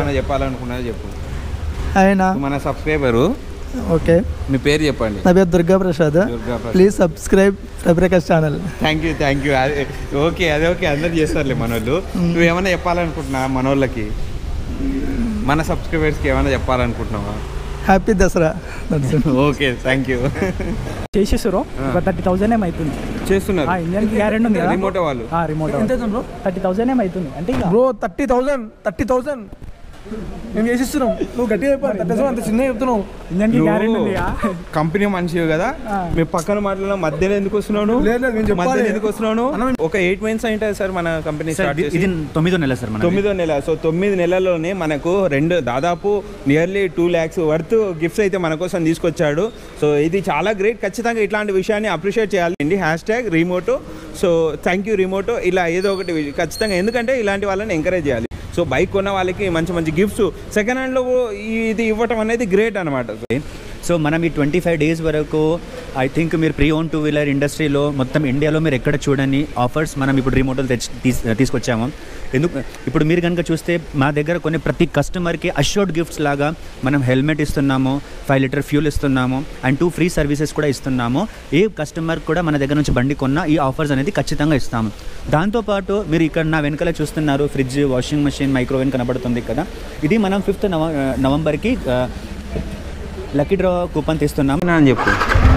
ఏమైనా చెప్పాలనుకున్నా చెప్పు ఆయన మన సబ్స్క్రైబరు ఓకే మీ పేరు చెప్పండి నా పేరు Durga Prasad Durga Prasad. Please subscribe Raviprakash channel thank you thank you అదే ఓకే అదే ఓకే అందరు చేస్తారులే మనోళ్ళు నువ్వు ఏమైనా చెప్పాలనుకుంటున్నా మనోళ్ళకి మన సబ్స్క్రైబర్స్కి ఏమైనా చెప్పాలనుకుంటున్నావా happy Dasara That's it. Okay thank you చేసేసారు ఒక థర్టీ థౌసండ్ ఏమవుతుంది చేస్తున్నారు ఆ ఇంజన్ గ్యారెంటీ ఉంది కదా రిమోట్ వాళ్ళు ఆ రిమోట్ థర్టీ థౌసండ్ ఏమవుతుంది అంటే ఇక bro thirty thousand thirty thousand మేము చేసిస్తున్నాం నువ్వు గట్టిగా చెప్పాలి థర్టీ థౌసండ్ అంత చిన్న చెప్తున్నావు ఇంజన్ కి గ్యారెంటీ ఉంది కంపెనీ మనిషి కదా ఆ. మీ పక్కన మాటల మధ్యలో ఎందుకు వస్తున్నాను లేదు, లేదు, నేను చెప్పాలి. మధ్యలో ఎందుకు వస్తున్నాను అన్న, ఒక ఎయిట్ మంత్స్ అయింటుంది సార్ మన కంపెనీ స్టార్ట్ చేసి ఇది తొమ్మిదో నెల సార్ మన తొమ్మిదో నెల సో తొమ్మిది నెలల్లోనే మనకు రెండు దాదాపు nearly two lakhs worth gifts అయితే మన కోసం తీసుకొచ్చాడు సో ఇది చాలా గ్రేట్ ఖచ్చితంగా ఇట్లాంటి విషయాన్ని అప్రిషియేట్ చేయాలి హ్యాష్ ట్యాగ్ రిమోటో సో థ్యాంక్ యూ రిమోటో ఇలా ఏదో ఒకటి ఖచ్చితంగా ఎందుకంటే ఇలాంటి వాళ్ళని ఎంకరేజ్ చేయాలి సో బైక్ కొన్న వాళ్ళకి మంచి మంచి గిఫ్ట్స్ సెకండ్ హ్యాండ్లో ఇది ఇవ్వటం అనేది గ్రేట్ అనమాట సో మనం ఈ ట్వంటీ ఫైవ్ డేస్ వరకు ఐ థింక్ మీరు ప్రీ ఓన్ టూ వీలర్ ఇండస్ట్రీలో మొత్తం ఇండియాలో మీరు ఎక్కడ చూడని ఆఫర్స్ మనం ఇప్పుడు రిమోటల్ తెచ్చి తీస్- తీసుకొచ్చాము ఎందుకు ఇప్పుడు మీరు కనుక చూస్తే మా దగ్గర కొన్ని ప్రతి కస్టమర్కి అష్యూర్డ్ గిఫ్ట్స్ లాగా మనం హెల్మెట్ ఇస్తున్నాము ఫైవ్ లీటర్ ఫ్యూల్ ఇస్తున్నాము అండ్ టూ ఫ్రీ సర్వీసెస్ కూడా ఇస్తున్నాము ఏ కస్టమర్ కూడా మన దగ్గర నుంచి బండి కొన్నా ఈ ఆఫర్స్ అనేది ఖచ్చితంగా ఇస్తాము దాంతోపాటు మీరు ఇక్కడ నా వెనకాల చూస్తున్నారు ఫ్రిడ్జ్ వాషింగ్ మెషిన్ మైక్రోవేవ్ కనబడుతుంది కదా ఇది మనం ఫిఫ్త్ నవ నవంబర్కి ఆ, లక్కీ డ్రా కూపన్ తీస్తున్నాం అని చెప్పు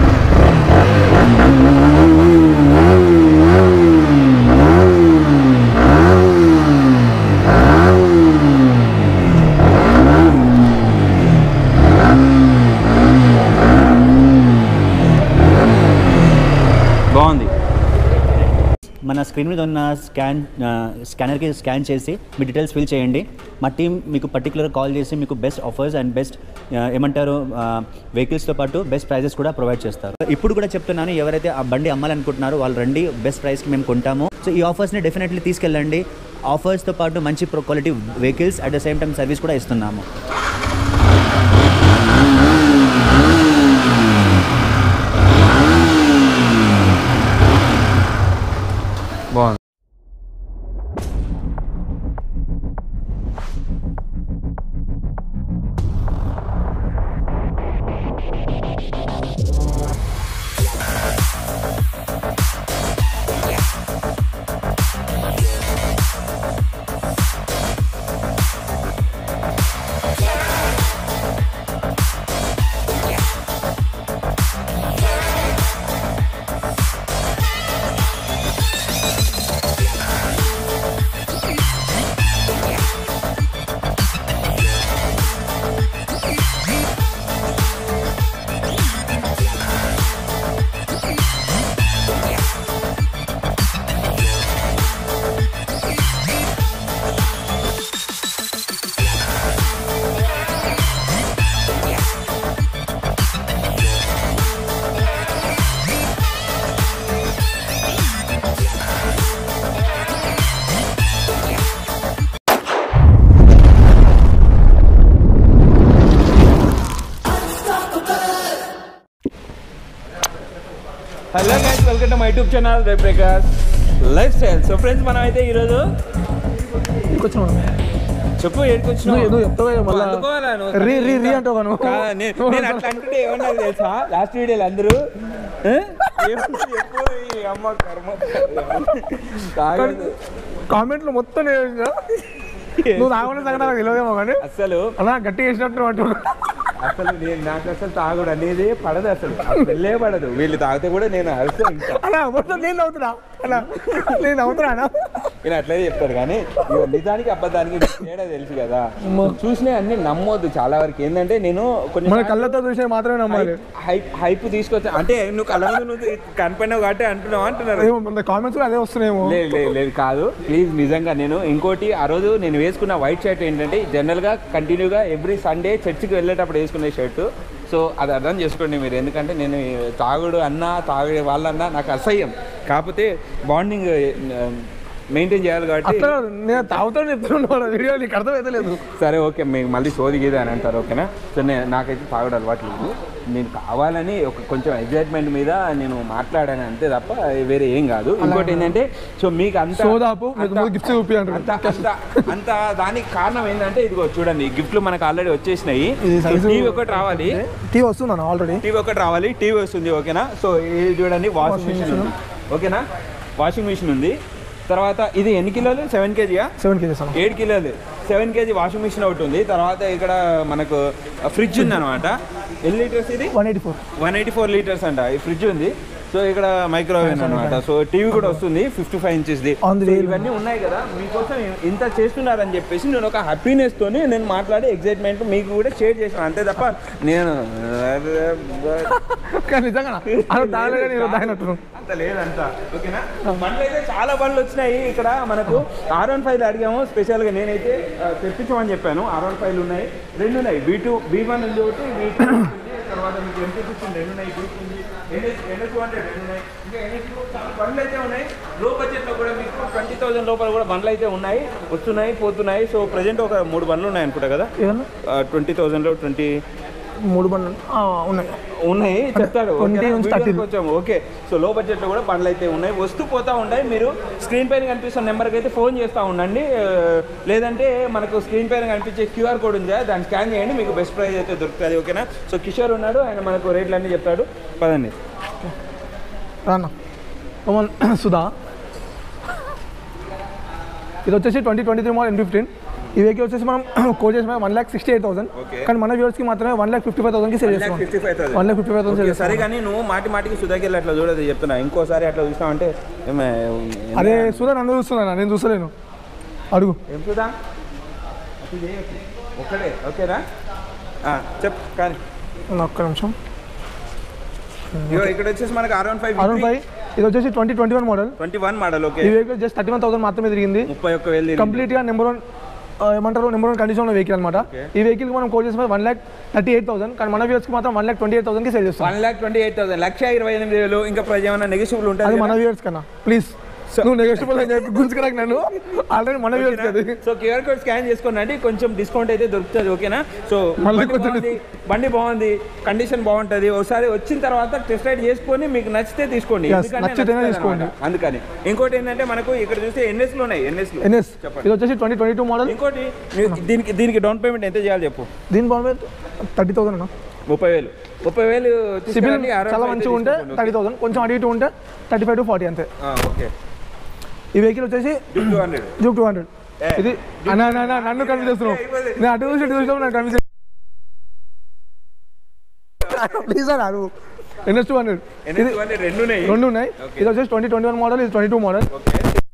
బాగుంది మన స్క్రీన్ మీద ఉన్న స్కాన్ ఆ, స్కానర్కి స్కాన్ చేసి మీ డీటెయిల్స్ ఫిల్ చేయండి మా టీం మీకు పర్టికులర్ కాల్ చేసి మీకు బెస్ట్ ఆఫర్స్ అండ్ బెస్ట్ ఏమంటారు వెహికల్స్తో పాటు బెస్ట్ ప్రైజెస్ కూడా ప్రొవైడ్ చేస్తారు ఇప్పుడు కూడా చెప్తున్నాను ఎవరైతే ఆ బండి అమ్మాలనుకుంటున్నారో వాళ్ళు రండి బెస్ట్ ప్రైస్కి మేము కొంటాము సో ఈ ఆఫర్స్ని డెఫినెట్లీ తీసుకెళ్ళండి ఆఫర్స్తో పాటు మంచి pro quality vehicles at the same time service కూడా ఇస్తున్నాము బాగుంది hello guys welcome to my YouTube channel rap breakers lifestyle so friends మనం అయితే ఈరోజు చెప్పు ఏడుకొచ్చినావు నువ్వు- నువ్వు చెప్తావా ఇక మళ్ళా? అందుకోవాలా నువ్వు? రీ, రీ, రీ అంటావా నువ్వు? కాదా, నే- నేను అట్లా అంటుంటే ఏమన్నా తెలుసా లాస్ట్ వీడియోలు అందరూ ఏ? ఏమన్నా చెప్పు, ఈ అమ్మ కర్మ కాగదు. కామెంట్లు మొత్తం నేను చేసిన. నువ్వు తాగమని సంగతి నాకు తెలియదేమో కానీ అసలు అలా గట్టి చేసినట్టు అంటూ అసలు నేను నాకు అసలు తాగుడు అనేది పడదు అసలు అసలే పడదు వీళ్ళు తాగితే కూడా నేను అసలు ఇంకా అలా మొత్తం నేను అవుతున్నా అలా నేను అవుతున్నా అన్న నేను అట్లనే చెప్తారు కానీ ఇగో నిజానికి అబద్ధానికి తేడా తెలుసు కదా చూసినా అన్ని నమ్మొద్దు చాలా వరకు ఏంటంటే నేను కొన్ని మన కళ్ళతో చూసే మాత్రమే నమ్మాలి హైప్ హైప్ తీసుకొచ్చా అంటే నువ్వు కళ్ళ ముందు నువ్వు కనిపోయినావు కాబట్టి అంటున్నావు అంటున్నారు ఏమో మన కామెంట్స్ కూడా అదే వస్తున్నాయేమో లేదు లేదు లేదు కాదు ప్లీజ్ నిజంగా నేను ఇంకోటి ఆ రోజు నేను వేసుకున్న వైట్ షర్ట్ ఏంటంటే జనరల్గా కంటిన్యూగా ఎవ్రీ సండే చర్చికి వెళ్ళేటప్పుడు వేసుకునే షర్టు సో అది అర్థం చేసుకోండి మీరు ఎందుకంటే నేను ఈ తాగుడు అన్నా తాగే వాళ్ళన్నా నాకు అసహ్యం కాకపోతే బాండింగ్ మెయింటైన్ చేయాలి కాబట్టి అట్లా నేను తాగుతాను చెప్తున్నాను వీడియో నీకు అర్థమైతే లేదు సరే ఓకే మీకు మళ్ళీ సోది గీద అని అంటారు ఓకేనా సో నేను నాకైతే తాగడం అలవాటు లేదు నేను కావాలని ఒక కొంచెం ఎగ్జైట్మెంట్ మీద నేను మాట్లాడాను అంతే తప్ప వేరే ఏం కాదు ఇంకోటి ఏంటంటే సో మీకు అంత సోదాపు మీకు అంత- ముందు గిఫ్ట్స్ చూపి అంటారు అంత అంత అంత దానికి కారణం ఏంటంటే ఇదిగో చూడండి గిఫ్ట్లు మనకు ఆల్రెడీ వచ్చేసినాయి ఇది size- టీవీ ఒకటి రావాలి టీవీ వస్తున్నాను ఆల్రెడీ టీవీ ఒకటి రావాలి టీవీ వస్తుంది ఓకేనా సో ఇది చూడండి వాషింగ్ మిషన్ ఉంది ఓకేనా వాషింగ్ మిషన్ ఉంది తర్వాత ఇది ఎన్ని కిలోలు సెవెన్ కేజీయా సెవెన్ కేజీస్ అన్న ఏడు కిలోలు సెవెన్ కేజీ వాషింగ్ మిషన్ ఒకటి ఉంది తర్వాత ఇక్కడ మనకు ఫ్రిడ్జ్ ఉంది అనమాట ఎన్ని లీటర్స్ ఇది one eighty four one eighty four litres అంట ఈ ఫ్రిడ్జ్ ఉంది సో ఇక్కడ మైక్రోవేవ్ అనమాట సో టీవీ కూడా వస్తుంది ఫిఫ్టీ ఫైవ్ ఇంచెస్ది On the సో way. ఇవన్నీ ఉన్నాయి కదా మీకోసం ఇంత చేస్తున్నారని చెప్పేసి నేను ఒక హ్యాపీనెస్ తోని నేను మాట్లాడి ఎగ్జైట్మెంట్ మీకు కూడా షేర్ చేసాను అంతే తప్ప నేను కానీ నిజంగా అలా తాగలే కానీ ఈరోజు తాగినట్టు అంత లేదంట ఓకేనా బండ్లు అయితే చాలా బండ్లు వచ్చినాయి ఇక్కడ మనకు ఆర్ వన్ ఫైవ్ అడిగాము స్పెషల్గా నేనైతే ఆ, తెప్పించమని చెప్పాను ఆర్ వన్ ఫైవ్ ఉన్నాయి రెండు ఉన్నాయి బీ టూ బీ వన్ ఉంది ఒకటి బీ టూ తర్వాత మీకు ఎంపీ ఫిఫ్టీన్ రెండు ఉన్నాయి బీ ఉంది ఎన్ఎస్ ఎన్ఎస్ టూ హండ్రెడ్ రెండు ఉన్నాయి ఇంకా ఎన్ఎస్ చాలా బండ్లు అయితే ఉన్నాయి లో బడ్జెట్లో కూడా మీకు ట్వంటీ థౌసండ్ లోపల కూడా బండ్లు అయితే ఉన్నాయి వస్తున్నాయి పోతున్నాయి సో ప్రజెంట్ ఒక మూడు బండ్లు ఉన్నాయి అనుకుంటా కదా ఏమన్నా ట్వంటీ థౌసండ్లో ట్వంటీ మూడు బండ్లు ఆ, ఉన్నాయి ఉన్నాయి చెప్తాడు 20 ఓకేనా? నుంచి వీడియోకి 30. వచ్చాము ఓకే సో లో బడ్జెట్ లో కూడా బండ్లు అయితే ఉన్నాయి వస్తూ పోతా ఉంటాయి మీరు స్క్రీన్ పైన కనిపిస్తున్న నెంబర్కి అయితే ఫోన్ చేస్తూ ఉండండి ఆ, లేదంటే మనకు స్క్రీన్ పైన కనిపించే క్యూఆర్ కోడ్ ఉందా దాన్ని స్కాన్ చేయండి మీకు బెస్ట్ ప్రైస్ అయితే దొరుకుతుంది ఓకేనా సో కిషోర్ ఉన్నాడు ఆయన మనకు రేట్లు అన్నీ చెప్తాడు పదండి రానా కమన్ సుధా ఇది వచ్చేసి twenty twenty three model N fifteen ఈ వెహికల్ వచ్చేసి మనం కోట్ చేసిన one lakh sixty eight thousand Okay. కానీ మన వ్యూవర్స్కి మాత్రమే వన్ ల్యాక్ ఫిఫ్టీ ఫైవ్ థౌసండ్కి సేల్ చేస్తున్నాం fifty five one lakh fifty five thousand sale సరే చేస్తాం కానీ నువ్వు మాటి మాటికి సుధాకి అట్లా చూడదు చెప్తున్నా ఇంకోసారి అట్లా చూసినావంటే ఏమే అరే సుధా నన్ను చూస్తున్నా నేను చూస్తలేను అడుగు ఏం సుధా అసలు చేయకు. ఒక్కడే ఓకేనా ఆ, చెప్పు కానీ నా ఒక్క నిమిషం ఇగో ఇక్కడ వచ్చేసి మనకి ఆర్ వన్ ఫైవ్ అరుణ్ ఫైవ్ ఇది వచ్చేసి twenty twenty one model twenty one model okay ఈ vehicle just thirty one thousand మాత్రమే తిరిగింది ముప్పై ఒక్క వేలు కంప్లీట్గా నెంబర్ వన్ ఏమంటారు నెంబర్ వన్ కండిషన్ ఉన్న వెహికల్ అనమాట ఈ వెహికల్ మనం కోట్ చేసిన one lakh thirty eight thousand కానీ మన వ్యూవర్స్కి మాత్రం వన్ ల్యాక్ ట్వంటీ ఎయిట్ థౌసండ్కి సేల్ చేస్తాం one lakh twenty eight thousand లక్ష ఇరవై ఎనిమిది వేలు ఇంకా ప్రైజ్ ఏమైనా నెగిటివ్లు అది ఉంటుంది మన వ్యూవర్స్ కన్నా ప్లీజ్ నువ్వు నెగోషియబుల్ అని చెప్పి గుంజుకురాక నన్ను ఆల్రెడీ మన వ్యూవర్స్ కదా సో క్యూఆర్ కోడ్ స్కాన్ చేసుకోండి కొంచెం డిస్కౌంట్ అయితే దొరుకుతుంది ఓకేనా సో మళ్ళీ బండి కొంచెం బాగుంది బండి బాగుంది కండిషన్ బాగుంటుంది ఒకసారి వచ్చిన తర్వాత టెస్ట్ రైడ్ చేసుకొని మీకు నచ్చితే తీసుకోండి Yes, ఎందుకంటే నచ్చితేనే నచ్చుతుంది తీసుకోండి. అన్నమాట. అందుకని ఇంకోటి ఏంటంటే మనకు ఇక్కడ చూస్తే ఎన్ఎస్ లో ఉన్నాయి ఎన్ఎస్ లో ఎన్ఎస్ చెప్పండి. ఇది వచ్చేసి ట్వంటీ ట్వంటీ టూ మోడల్ ఇంకోటి మీరు దీనికి దీనికి డౌన్ పేమెంట్ ఎంత చేయాలి చెప్పు దీని బాగుంది థర్టీ థౌసండ్ అన్న ముప్పై వేలు ముప్పై వేలు సిబిల్ తీసుకురండి, అరవై చాలా అయితే మంచిగా ఉంటే తీసుకోండి. థర్టీ థౌసండ్ కొంచెం అటు ఇటు ఉంటే థర్టీ ఫైవ్ టు ఫార్టీ అంతే ఆ, ఓకే ఈ వెహికల్ వచ్చేసి two hundred Duke two hundred ఏ, ఇది అన్న అన్న, అన్న, నన్ను కన్విన్స్ చేస్తున్నావు నేను అటు చూసి ఇటు చూసినప్పుడు నాకు కన్విన్స్ ప్లీజ్ అన్న నువ్వు ఎన్ఎస్ టూ హండ్రెడ్ ఇది రెండు ఉన్నాయి రెండు ఉన్నాయి Okay. ఇది వచ్చేసి ట్వంటీ ట్వంటీ వన్ మోడల్ ఇది ట్వంటీ టూ మోడల్ ఓకే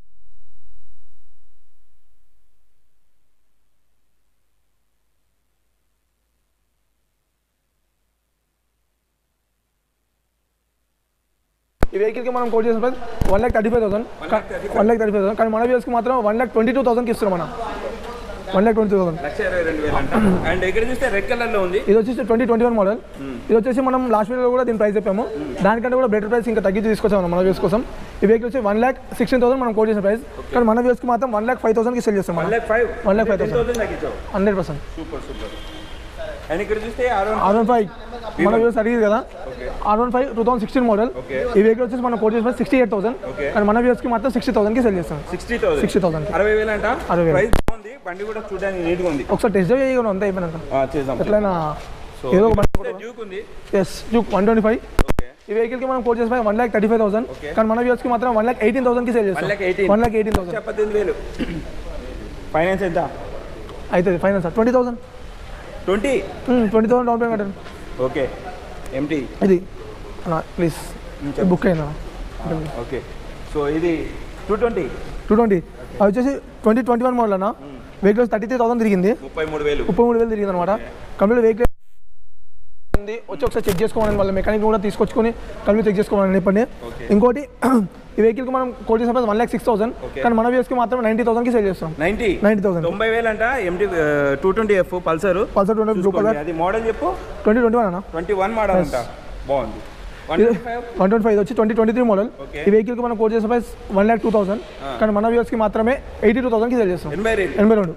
ఈ వెహికల్కి మనం కోట్ చేసిన price one lakh thirty five thousand one lakh thirty five thousand కానీ మన వ్యూస్కి మాత్రం వన్ ల్యాక్ ట్వంటీ టూ థౌసండ్కి ఇస్తున్నాం మనం వన్ ల్యాక్ ట్వంటీ థౌసండ్ లక్ష ఇరవై రెండు వేలు అంట అండ్ ఇక్కడ చూస్తే రెడ్ కలర్ లో ఉంది ఇది వచ్చేసి ట్వంటీ ట్వంటీ వన్ మోడల్ ఇది వచ్చేసి మనం లాస్ట్ వీడియోలో కూడా దీని ప్రైస్ చెప్పాము దానికంటే కూడా బెటర్ ప్రైస్ ఇంకా తగ్గించి తీసుకొచ్చాము మన వ్యూస్ కోసం ఈ వెహికల్ వచ్చి వన్ ల్యాక్ సిక్స్టీన్ థౌసండ్ మనం కోట్ చేసిన ప్రైస్ కానీ మన వ్యూస్కి మాత్రం వన్ ల్యాక్ ఫైవ్ థౌసండ్కి సెల్ చేస్తాం వన్ మనం lakh five One lakh five thousand. Thousand తగ్గించావు hundred percent super super and ఇక్కడ చూస్తే ఆర్ ఆర్ వన్ ఫైవ్ మన వ్యూస్ అడిగింది కదా R one five two thousand sixteen model Okay. ఈ వెహికల్ వచ్చేసి మనం కోట్ చేసిన సిక్స్టీ ఎయిట్ థౌసండ్ Okay. కానీ మన వ్యూస్కి మాత్రం సిక్స్టీ థౌసండ్కి సెల్ చేస్తాం సిక్స్టీ థౌసండ్ 60,000. అరవై వేలు అంట అరవై వేలు. ప్రైస్ బాగుంది బండి కూడా చూడడానికి నీట్ గా ఉంది ఒకసారి టెస్ట్ డ్రైవ్ చేయగలను అంతా అయిపోయినాక ఆ, చేద్దాం ఎట్లయినా సో ఏదో ఒక బండి డ్యూక్ ఉంది S one twenty five okay ఈ వెహికల్కి మనం కోట్ చేసిన one lakh thirty five thousand Okay. కానీ మన వ్యూస్కి మాత్రం వన్ ల్యాక్ ఎయిటీన్ థౌసండ్కి సేల్ చేస్తాం 1,18,000. వన్ ల్యాక్ ఎయిటీన్ థౌసండ్ పద్దెనిమిది వేలు ఫైనాన్స్ ఎంత అవుతుంది final sir twenty thousand twenty twenty thousand down payment కట్టండి ఓకే ఎంటీ ఇది అన్న ప్లీజ్ బుక్ అయిందా ఓకే సో ఇది టూ ట్వంటీ టూ ట్వంటీ అది వచ్చేసి ట్వంటీ ట్వంటీ వన్ మోడల్ అన్న వెహికల్స్ థర్టీ త్రీ థౌసండ్ తిరిగింది ముప్పై మూడు వేలు ముప్పై మూడు వేలు తిరిగింది అనమాట కంప్లీట్ వెహికల్ ఉంది వచ్చి ఒకసారి చెక్ చేసుకోమని వాళ్ళ మెకానిక్ కూడా తీసుకొచ్చుకొని కంప్లీట్ చెక్ చేసుకోమని చెప్పండి Okay. ఇంకోటి ఈ వెహికల్కి మనం కోట్ చేసిన one lakh six thousand Okay. కానీ మన వ్యూస్కి మాత్రం నైంటీ థౌసండ్కి సేల్ చేస్తాం నైన్టీ 90,000. తొంభై వేలు అంట ఎంటీ two twenty F Pulsar Pulsar twenty blue colour అది మోడల్ చెప్పు ట్వంటీ ట్వంటీ వన్ అన్న ట్వంటీ వన్ మోడల్ అంట బాగుంది one twenty five one twenty five వచ్చి twenty twenty three model Okay. ఈ వెహికల్కి మనం కోట్ చేసిన price one lakh two thousand కానీ మన వ్యూస్కి మాత్రమే ఎయిటీ టూ థౌసండ్కి సేల్ చేస్తాం ఎనభై రెండు ఎనభై రెండు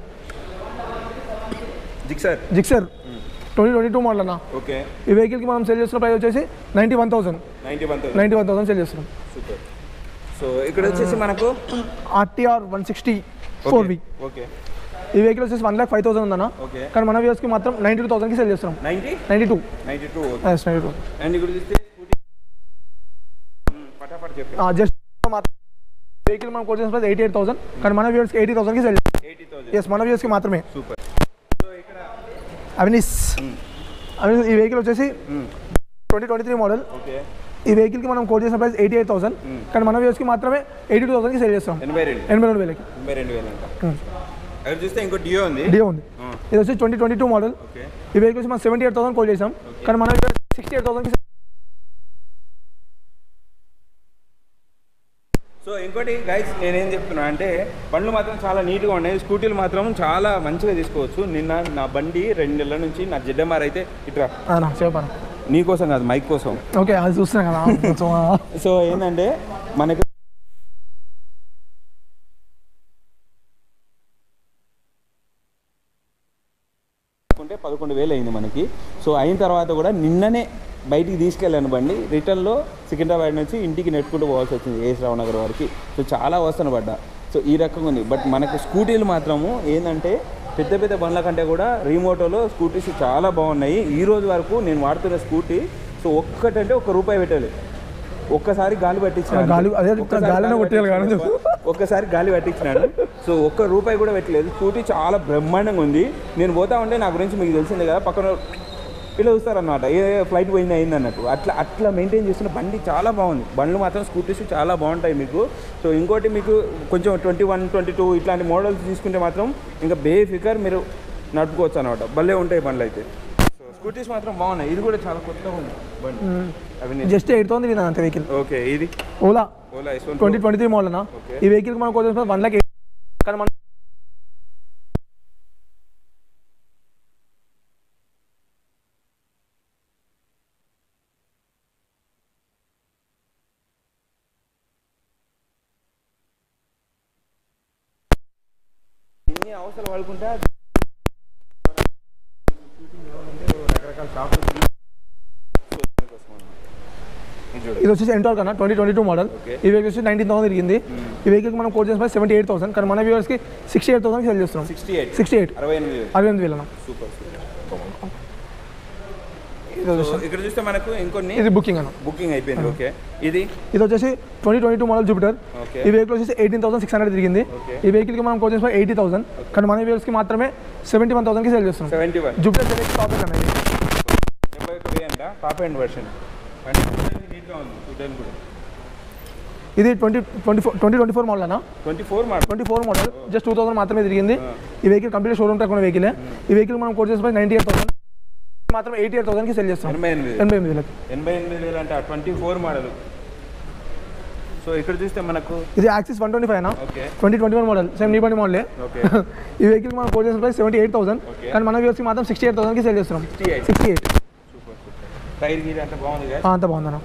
Gixxer Gixxer twenty twenty two model అన్న ఓకే ఈ వెహికల్కి మనం సేల్ చేస్తున్న ప్రైస్ వచ్చేసి ninety one thousand ninety one thousand ninety one thousand sale చేస్తున్నాం సూపర్ సో ఇక్కడ వచ్చేసి మనకు RTR one sixty four V okay ఈ వెహికల్ వచ్చేసి వన్ ల్యాక్ ఫైవ్ థౌసండ్ ఉందన్న ఓకే కానీ మన వ్యూస్కి మాత్రం నైంటీ టూ థౌసండ్కి సేల్ చేస్తున్నాం ninety ninety two ninety two okay ninety two and ఇక్కడ చూస్తే స్కూటీ పటాపట్ చెప్పి జస్ట్ వెహికల్ మనం కోట్ చేసిన ప్రైస్ ఎయిటీ ఎయిట్ థౌసండ్ కానీ మన వ్యూస్కి ఎయిటీ థౌసండ్కి సేల్ ఎయిటీ థౌసండ్ ఎస్ మన వ్యూస్కి మాత్రమే సూపర్ సో ఇక్కడ అవినీస్ అవినీస్ ఈ వెహికల్ వచ్చేసి twenty twenty three model okay ఈ వెహికల్కి మనం కోట్ చేసిన ప్రైస్ ఎయిటీ ఎయిట్ థౌసండ్ కానీ మన వ్యూస్కి మాత్రమే ఎయిటీ టూ థౌసండ్కి సేల్ చేస్తాం ఎనభై రెండు ఎనభై రెండు వేలకి ఎనభై రెండు వేలు అంట అక్కడ చూస్తే ఇంకో డియో ఉంది డియో ఉంది ఇది వచ్చి twenty twenty two model okay ఈ వెహికల్ వచ్చి మనం సెవెంటీ ఎయిట్ థౌసండ్ కోల్ చేసాం కానీ మన సిక్స్టీ ఎయిట్ థౌసండ్కి సో ఇంకోటి గైస్ నేనేం చెప్తున్నా అంటే బండ్లు మాత్రం చాలా నీట్గా ఉన్నాయి స్కూటీలు మాత్రం చాలా మంచిగా తీసుకోవచ్చు నిన్న నా బండి రెండు నెలల నుంచి నా జెడ్ఎంఆర్ అయితే ఇట్రా చెప్పాను నీకోసం కాదు మైక్ కోసం ఓకే అది చూస్తున్నా కదా కొంచెం, ఆ, సో ఏంటంటే మనకు ఉంటే పదకొండు వేలు అయింది మనకి సో అయిన తర్వాత కూడా నిన్ననే బయటికి తీసుకెళ్ళాను బండి రిటర్న్లో సికింద్రాబాద్ నుంచి ఇంటికి నెట్టుకుంటూ పోవాల్సి వచ్చింది ఏ శ్రావణగర్ వరకు సో చాలా వస్తాను పడ్డా సో ఈ రకంగా ఉంది బట్ మనకు స్కూటీలు మాత్రము ఏంటంటే పెద్ద పెద్ద బండ్ల కంటే కూడా రీమోటోలో స్కూటీస్ చాలా బాగున్నాయి ఈ రోజు వరకు నేను వాడుతున్న స్కూటీ సో ఒక్కటంటే ఒక రూపాయి పెట్టాలి ఒక్కసారి గాలి పట్టించిన గాలి- అదే చెప్తున్నా, గాలినే కొట్టేయాలి కానీ చెప్పు. ఒక్కసారి గాలి పట్టించినాడు సో ఒక్క రూపాయి కూడా పెట్టలేదు స్కూటీ చాలా బ్రహ్మాండంగా ఉంది నేను పోతా ఉంటే నా గురించి మీకు తెలిసిందే కదా పక్కన ఇలా చూస్తారనమాట ఏ ఫ్లైట్ పోయింది అయింది అన్నట్టు అట్లా అట్లా మెయింటైన్ చేస్తున్న బండి చాలా బాగుంది బండ్లు మాత్రం స్కూటీస్ చాలా బాగుంటాయి మీకు సో ఇంకోటి మీకు కొంచెం ట్వంటీ వన్ ట్వంటీ టూ ఇట్లాంటి మోడల్స్ తీసుకుంటే మాత్రం ఇంకా బేఫికర్ మీరు నడుపుకోవచ్చు అనమాట భలే ఉంటాయి బండ్లు అయితే సో స్కూటీస్ మాత్రం బాగున్నాయి ఇది కూడా చాలా కొత్తగా ఉంది బండి అవి జస్ట్ ఎయిట్ థౌసండ్ తిరిగింది అంత వెహికల్ ఓకే ఇది Ola Ola Yashwant twenty twenty three model అన్న Okay. ఈ వెహికల్ మనం కోట్ చేసిన వన్ ల్యాక్ కానీ మన ఎన్ని అవసరాలు వాడుకుంటా రకరకాల షాపులు ఇది వచ్చేసి ఎంటార్ కన్నా ట్వంటీ ట్వంటీ టూ మోడల్ ఈ వెహికల్ వచ్చి నైన్టీన్ థౌసండ్ తిరిగింది ఈ వెహికల్ మనం కోట్ చేసిన సెవెంటీ ఎయిట్ థౌసండ్ కానీ మన వ్యూవర్స్కి సిక్స్టీ ఎయిట్ థౌసండ్ సేల్ చేస్తున్నాం సిక్స్టీ ఎయిట్ సిక్స్టీ ఎయిట్ అరవై ఎనిమిది వేలు అరవై ఎనిమిది వేలు అన్న సూపర్ సూపర్ ఇది వచ్చేసి- సో ఇక్కడ చూస్తే మనకు ఇంకొన్ని ఇది బుకింగ్ అన్న బుకింగ్ అయిపోయింది ఓకే ఇది ఇది వచ్చేసి twenty twenty two model Jupiter okay ఈ వెహికల్ వచ్చేసి ఎయిటీన్ థౌసండ్ సిక్స్ హండ్రెడ్ తిరిగింది Okay. ఈ వెహికల్కి మనం కోట్ చేసిన ఎయిటీ థౌసండ్ కానీ మన వ్యూవర్స్కి మాత్రమే సెవెంటీ వన్ థౌసండ్కి సేల్ చేస్తున్నాం seventy one Jupiter select top అన్న ఇది డెబ్బై ఒక వెయ్యి అంట టాప్ అండ్ వర్షన్ బండి చూడడానికి నీట్గా ఉంది చూడడానికి కూడా ఇది twenty twenty four twenty twenty four model అన్న ట్వంటీ ఫోర్ మాట twenty four model just two thousand మాత్రమే తిరిగింది ఈ వెహికల్ కంప్లీట్ షోరూమ్ ట్రాక్ ఉన్న వెహికల్ ఈ వెహికల్ మనం కోట్ చేసిన నైంటీ ఎయిట్ థౌసండ్ మాత్రం ఎయిటీ ఎయిట్ థౌసండ్కి సెల్ చేస్తాం ఎనభై ఎనిమిది వేలు. ఎనభై ఎనిమిది వేలకి ఎనభై ఎనిమిది వేలు అంటే ట్వంటీ ఫోర్ మోడల్ సో ఇక్కడ చూస్తే మనకు ఇది యాక్సిస్ వన్ ట్వంటీ ఫైవ్ అన్న okay twenty twenty one model same నీ బండి మోడలే ఓకే ఈ వెహికల్ మనం కోట్ చేసిన price seventy eight thousand Okay. కానీ మన వ్యూస్కి మాత్రం సిక్స్టీ ఎయిట్ థౌసండ్కి సేల్ చేస్తున్నాం 68. Sixty eight super super tyre gear అంత బాగుంది కదా అంత బాగుందన్న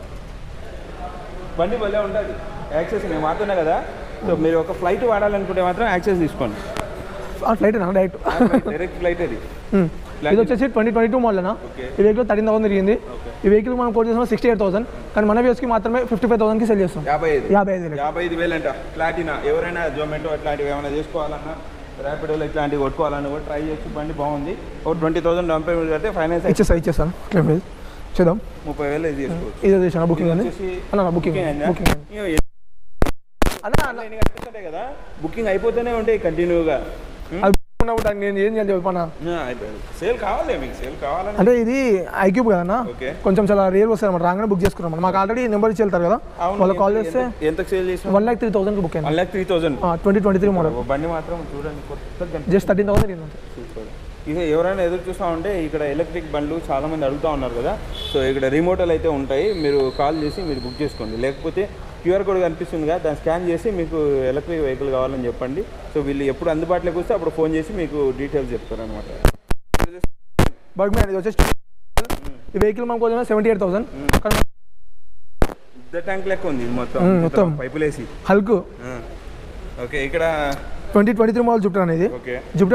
బండి భలే ఉంటుంది యాక్సెస్ నేను వాడుతున్నా కదా సో మీరు ఒక ఫ్లైట్ వాడాలనుకుంటే మాత్రం యాక్సెస్ తీసుకోండి ఫ్లైట్ అన్న డైరెక్ట్ డైరెక్ట్ ఫ్లైట్ అది ఇది వచ్చేసి ట్వంటీ ట్వంటీ టూ మోడల్ అన్న Okay. ఈ వెహికల్ థర్టీన్ థౌసండ్ తిరిగింది ఈ వెహికల్ మనం కోట్ చేసిన సిక్స్టీ ఎయిట్ థౌసండ్ కానీ మన వ్యూస్కి మాత్రమే ఫిఫ్టీ ఫైవ్ థౌసండ్కి సేల్ చేస్తాం యాభై ఐదు యాభై ఐదు వేలకి యాభై ఐదు వేలు అంట ప్లాటినా ఎవరైనా జొమాటో అట్లాంటివి ఏమైనా చేసుకోవాలన్నా ర్యాపిడోలో ఇట్లాంటివి కొట్టుకోవాలన్నా కూడా ట్రై చేసి బండి బాగుంది ఒక ట్వంటీ థౌసండ్ డౌన్ పేమెంట్ కడితే ఫైనాన్స్ అయితే ఇచ్చేస్తా ఇచ్చేస్తాను క్లెయిమ్ లేదు చూద్దాం ముప్పై వేలు ఇది చేసుకోవచ్చు ఇది చేసాను బుకింగ్ అని వచ్చేసి అన్న బుకింగ్ booking అయిందా? బుకింగ్ ఇయ్యో, ఎన్ని అన్న అన్న కనిపిస్తుంటాయి కదా బుకింగ్ అయిపోతూనే ఉంటాయి కంటిన్యూగా అది ఉన్నప్పుడు దానికి నేను ఏం చేయాలి చెప్పన్నా సేల్ కావాలి మీకు సేల్ కావాలని అంటే ఇది ఐక్యూబ్ కదన్నా ఓకే. కొంచెం చాలా రేర్ వస్తుంది అన్నమాట రాగానే బుక్ చేసుకున్నాం మాకు ఆల్రెడీ నెంబర్ ఇచ్చి వెళ్తారు కదా వాళ్ళు కాల్ చేస్తే ఎంత సేల్ చేసిన వన్ ల్యాక్ త్రీ థౌసండ్కి బుక్ వన్ అయింది lakh three thousand twenty twenty three model బండి మాత్రం చూడండి కొత్తగా జస్ట్ థర్టీన్ థౌసండ్ తిరిగింది సూపర్ ఇక ఎవరైనా ఎదురు చూస్తూ ఉంటే ఇక్కడ ఎలక్ట్రిక్ బండ్లు చాలా మంది అడుగుతూ ఉన్నారు కదా సో ఇక్కడ రిమోటల్ అయితే ఉంటాయి మీరు కాల్ చేసి మీరు బుక్ చేసుకోండి లేకపోతే క్యూఆర్ కోడ్ కనిపిస్తుంది కదా దాన్ని స్కాన్ చేసి మీకు ఎలక్ట్రిక్ వెహికల్ కావాలని చెప్పండి సో వీళ్ళు ఎప్పుడు అందుబాటులోకి వస్తే అప్పుడు ఫోన్ చేసి మీకు డీటెయిల్స్ చెప్తారు అనమాట బగ్ మ్యాన్ ఇది వచ్చేసి ఈ వెహికల్ మనకు కొంచెం సెవెంటీ ఎయిట్ థౌసండ్ కానీ పెద్ద ట్యాంక్ లెక్క ఉంది ఇది మొత్తం మ్మ్, మొత్తం. పైపులేసి హల్క్ ఓకే ఇక్కడ twenty twenty three model Jupiter అనేది ఓకే జూపిటర్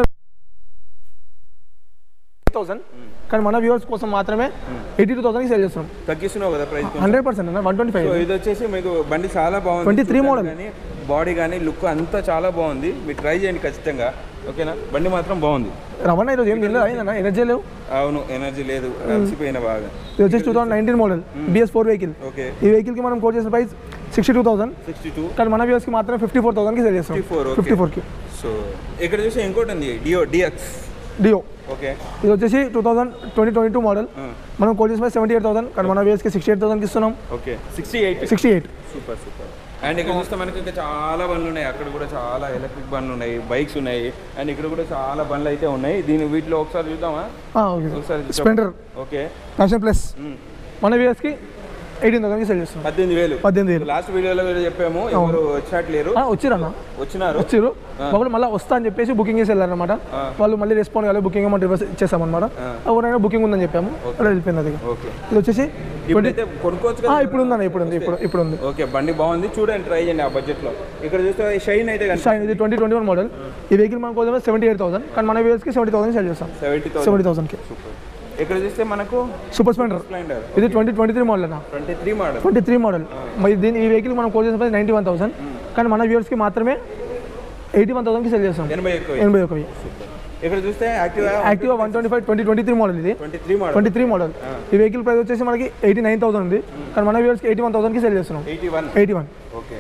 థౌసండ్ కానీ మన వ్యూవర్స్ కోసం మాత్రమే ఎయిటీ టూ థౌసండ్కి సేల్ చేస్తున్నాం తగ్గిస్తున్నావు కదా ప్రైస్ హండ్రెడ్ పర్సెంట్ అన్న వన్ ట్వంటీ ఫైవ్ సో ఇది వచ్చేసి మీకు బండి చాలా బాగుంది 23 చూడ్డానికి model. కానీ బాడీ కానీ లుక్ అంతా చాలా బాగుంది మీరు ట్రై చేయండి ఖచ్చితంగా ఓకేనా బండి మాత్రం బాగుంది రవణ ఈరోజు ఏం తినలేదు అయిందన్న ఎనర్జీ లేవు అవును ఎనర్జీ లేదు అలసిపోయిన బాగా ఇది వచ్చేసి two thousand nineteen model BS four vehicle okay ఈ వెహికల్కి మనం కోట్ చేసిన price sixty two thousand sixty two కానీ మన వ్యూవర్స్కి మాత్రం ఫిఫ్టీ ఫోర్ థౌసండ్కి సేల్ చేస్తాం 54, okay. ఫిఫ్టీ ఫోర్కి సో ఇక్కడ చూసి ఇంకోటి ఉంది డియో డిఎక్స్ డియో ఓకే ఇది వచ్చేసి two thousand twenty twenty two model మనం కోట్ చేసిన సెవెంటీ ఎయిట్ థౌసండ్ కానీ మన వ్యూవర్స్కి సిక్స్టీ ఎయిట్ థౌసండ్కి ఇస్తున్నాం okay sixty eight sixty eight super super and ఇక్కడ చూస్తే మనకి ఇంకా చాలా బండ్లు ఉన్నాయి అక్కడ కూడా చాలా ఎలక్ట్రిక్ బండ్లు ఉన్నాయి బైక్స్ ఉన్నాయి అండ్ ఇక్కడ కూడా చాలా బండ్లు అయితే ఉన్నాయి దీని వీటిలో ఒకసారి చూద్దామా ఓకే ఒకసారి చెప్పు. స్ప్లెండర్ ఓకే ప్యాషన్ ప్లస్ మ్మ్. మన వ్యూవర్స్కి ఎయిటీన్ థౌసండ్కి సేల్ చేస్తున్నాం పద్దెనిమిది వేలు పద్దెనిమిది వేలు లాస్ట్ వీడియోలో కూడా చెప్పాము ఎవరు వచ్చినట్లేరు ఆ, వచ్చిరన్న వచ్చినారు వచ్చారు వాళ్ళు మళ్ళీ వస్తా అని చెప్పేసి బుకింగ్ చేసి వెళ్ళారనమాట వాళ్ళు మళ్ళీ రెస్పాండ్ కాలేదు బుకింగ్ అమౌంట్ రివర్స్ ఇచ్చేసామన్నమాట ఎవరైనా బుకింగ్ ఉందని చెప్పాము అలా వెళ్ళిపోయింది అది ఓకే ఇది వచ్చేసి ఇప్పుడైతే కొనుక్కోవచ్చు ఆ, కదా ఇప్పుడు ఉందన్న ఇప్పుడు ఉంది ఇప్పుడు ఇప్పుడు ఉంది ఓకే బండి బాగుంది చూడండి ట్రై చేయండి ఆ బడ్జెట్ లో ఇక్కడ చూస్తే షైన్ అయితే కనుక షైన్ ఇది ట్వంటీ ట్వంటీ వన్ మోడల్ ఈ వెహికల్ మనకు కోసం సెవెంటీ ఎయిట్ థౌసండ్ కానీ మన వ్యూస్కి సెవెంటీ థౌసండ్ సేల్ చేస్తాం సెవెంటీ థౌసండ్ సెవెంటీ థౌసండ్కి సూపర్ ఇక్కడ చూస్తే మనకు సూపర్ స్ప్లెండర్ స్ప్లెండర్ ఇది ట్వంటీ ట్వంటీ త్రీ మోడల్ అన్న twenty three model twenty three model మరి దీని ఈ వెహికల్ మనం కోట్ చేసిన ప్రైస్ నైంటీ వన్ థౌసండ్ కానీ మన వ్యూవర్స్కి మాత్రమే ఎయిటీ వన్ థౌసండ్కి సేల్ చేస్తాం ఎనభై ఎక్కువ ఎనభై ఒక వెయ్యి ఇక్కడ చూస్తే Activa Activa one twenty five twenty twenty three model ఇది twenty three model twenty three model ఈ వెహికల్ ప్రైస్ వచ్చేసి మనకి ఎయిటీ నైన్ థౌసండ్ ఉంది కానీ మన వ్యూవర్స్కి ఎయిటీ వన్ థౌసండ్కి సేల్ చేస్తున్నాం eighty one eighty one okay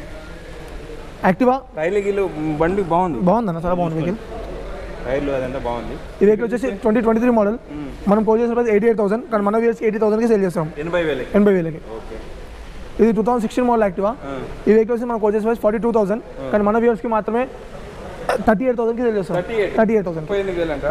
Activa టైర్లు గిల్లు బండి బాగుంది బాగుందన్న చాలా బాగుంది వెహికల్ టైర్లు అదంతా బాగుంది ఈ వెహికల్ వచ్చేసి ట్వంటీ ట్వంటీ త్రీ మోడల్ మనం పోల్ చేసిన ప్రైస్ ఎయిటీ ఎయిట్ థౌసండ్ కానీ మన వ్యూవర్స్కి ఎయిటీ థౌసండ్కి సేల్ చేస్తాం ఎనభై వేలకి ఎనభై వేలకి ఓకే ఇది two thousand sixteen model Activa ఈ వెహికల్ వచ్చి మనకు వచ్చేసి ప్రైస్ ఫార్టీ టూ థౌసండ్ కానీ మన వ్యూవర్స్కి మాత్రమే థర్టీ ఎయిట్ థౌసండ్కి సేల్ చేస్తాం 38. థర్టీ ఎయిట్ థౌసండ్ ముప్పై ఎనిమిది వేలంట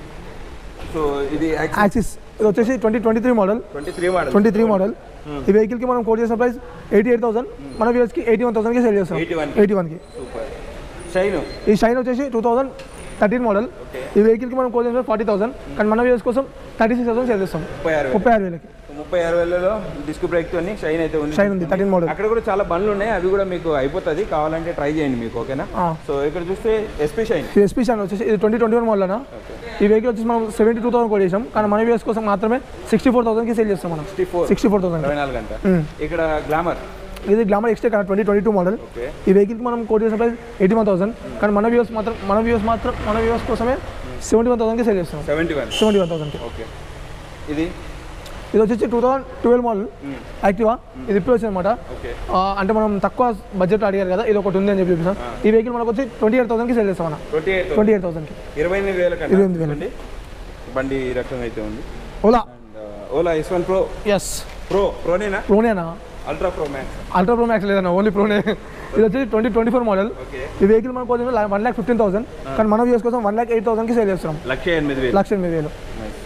సో ఇది యాక్సిస్ ఇది వచ్చేసి twenty twenty three model twenty three model twenty three model ఈ వెహికల్కి మనం కోట్ చేసిన ప్రైస్ ఎయిటీ ఎయిట్ థౌసండ్ మన వ్యూవర్స్కి ఎయిటీ వన్ థౌసండ్కి సేల్ చేస్తాం 81. ఎయిటీ వన్కి సూపర్ షైన్ ఈ షైన్ వచ్చేసి టూ థౌసండ్ థర్టీన్ మోడల్ ఈ వెహికల్కి మనం కోట్ చేసిన ఫార్టీ థౌసండ్ కానీ మన వ్యూవర్స్ కోసం థర్టీ సిక్స్ థౌసండ్ సేల్ చేస్తాం ముప్పై ఆరు వేలు ముప్పై ఆరు వేలకి ముప్పై ఆరు వేలలో డిస్క్ బ్రేక్ తోని షైన్ అయితే ఉంది షైన్ ఉంది థర్టీన్ మోడల్ అక్కడ కూడా చాలా బండ్లు ఉన్నాయి అవి కూడా మీకు అయిపోతుంది కావాలంటే ట్రై చేయండి మీకు ఓకేనా ఆ. సో ఇక్కడ చూస్తే ఎస్పీ షైన్ ఈ ఎస్పీ షైన్ వచ్చేసి ఇది ట్వంటీ ట్వంటీ వన్ మోడల్ అన్న ఈ వెహికల్ వచ్చేసి మనం సెవెంటీ టూ థౌసండ్ కోట్ చేసాం కానీ మన వ్యూవర్స్ కోసం మాత్రమే సిక్స్టీ ఫోర్ థౌసండ్కి సేల్ చేస్తాం మనం sixty four sixty four thousand ఇరవై నాలుగు గంట మ్మ్. ఇక్కడ గ్లామర్ ఇది గ్లామర్ ఎక్స్టే కానీ twenty twenty two model okay ఈ వెహికల్కి మనం కోట్ చేసిన ప్రైస్ ఎయిటీ వన్ థౌసండ్ కానీ మన వ్యూవర్స్ మాత్రం మన వ్యూవర్స్ మాత్రం మన వ్యూవర్స్ కోసమే సెవెంటీ వన్ థౌసండ్కి సేల్ చేస్తాం సెవెంటీ వన్ సెవెంటీ వన్ థౌసండ్కి ఓకే ఇది ఇది వచ్చేసి two thousand twelve model Activa ఇది ఇప్పుడు వచ్చింది అనమాట ఓకే అంటే మనం తక్కువ బడ్జెట్ అడిగారు కదా ఇది ఒకటి ఉంది అని చెప్పి చూపిస్తాం ఈ వెహికల్ మనకు వచ్చి ట్వంటీ ఎయిట్ థౌసండ్కి సేల్ చేస్తాం అన్న ట్వంటీ ఎయిట్ ట్వంటీ ఎయిట్ థౌసండ్కి ఇరవై ఎనిమిది వేల ఇరవై ఎనిమిది వేలు. కండి బండి ఈ రకంగా అయితే ఉంది Ola and Ola S one pro S pro ప్రోనేనా ప్రోనేనా ultra pro max ultra pro max లేదన్న ఓన్లీ ప్రోనే ఇది వచ్చి twenty twenty four model okay ఈ వెహికల్ మనకు వచ్చి వన్ ల్యాక్ ఫిఫ్టీన్ థౌసండ్ కానీ మనం యూస్ కోసం వన్ ల్యాక్ ఎయిట్ థౌసండ్కి సేల్ చేస్తున్నాం లక్ష ఎనిమిది వేలు లక్ష ఎనిమిది వేలు